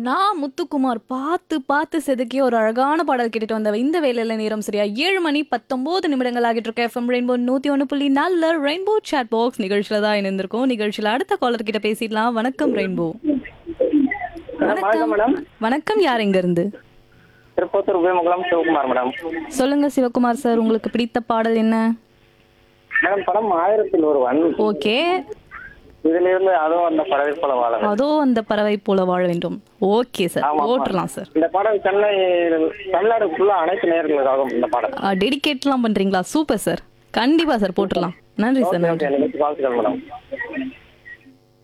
நான் முத்துக்குமார் பார்த்து பார்த்து செதுக்கிய ஒரு அழகான பாடல் கேட்டுட்டு வந்த இந்த வேலையில நேரம் சரியா ஏழு மணி பத்தொன்பது நிமிடங்கள் ஆகிட்டு இருக்க எஃப்எம் ரெயின்போ நூத்தி ஒன்று புள்ளி நாலுல ரெயின்போ சாட் பாக்ஸ் நிகழ்ச்சியில தான் இணைந்திருக்கோம் நிகழ்ச்சியில அடுத்த காலர் கிட்ட பேசிடலாம் வணக்கம் ரெயின்போ வணக்கம் மேடம் வணக்கம் யார் எங்க இருந்து திருப்பத்தூர் உபயமங்கலம் சிவகுமார் மேடம் சொல்லுங்க சிவகுமார் சார் உங்களுக்கு பிடித்த பாடல் என்ன மேடம் படம் ஆயிரத்தில் ஒருவன் ஓகே இதுல இருந்து அதுவும் அந்த பறவை போல வாழ அதோ அந்த பறவை போல வாழ வேண்டும் ஓகே சார் ஆமா, ஆமா. போட்டுடலாம் சார் இந்த பாடல் சென்னை தமிழ்நாடு ஃபுல்லா அனைத்து நேர்களுக்காகவும் இந்த பாடல் டெடிகேட்லாம் பண்றீங்களா சூப்பர் சார் கண்டிப்பா சார் போட்டுடலாம் நன்றி சார் நன்றி ஓகே எனக்கு வாழ்த்துக்கள் மேடம்